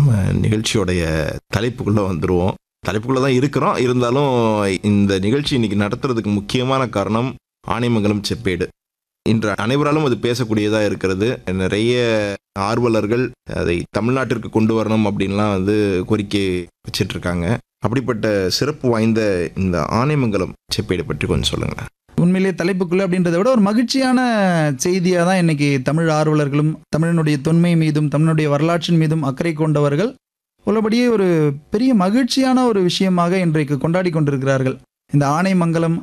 நம்ம நிகழ்ச்சியோடைய தலைப்புக்குள்ளே வந்துடுவோம் தலைப்புக்குள்ளே தான் இருக்கிறோம் இருந்தாலும் இந்த நிகழ்ச்சி இன்னைக்கு நடத்துறதுக்கு முக்கியமான காரணம் ஆனைமங்கலம் செப்பேடு இன்று அனைவராலும் அது பேசக்கூடியதாக இருக்கிறது நிறைய ஆர்வலர்கள் அதை தமிழ்நாட்டிற்கு கொண்டு வரணும் அப்படின்லாம் வந்து கோரிக்கை வச்சிட்டு இருக்காங்க அப்படிப்பட்ட சிறப்பு வாய்ந்த இந்த ஆனைமங்கலம் செப்பேடு பற்றி கொஞ்சம் சொல்லுங்களேன் உண்மையிலே தலைப்புக்குள்ள அப்படின்றத விட ஒரு மகிழ்ச்சியான செய்தியாக தான் இன்னைக்கு தமிழ் ஆர்வலர்களும் தமிழனுடைய தொன்மை மீதும் தமிழனுடைய வரலாற்றின் மீதும் அக்கறை கொண்டவர்கள் உள்ளபடியே ஒரு பெரிய மகிழ்ச்சியான ஒரு விஷயமாக இன்றைக்கு கொண்டாடி கொண்டிருக்கிறார்கள் இந்த ஆனைமங்கலம்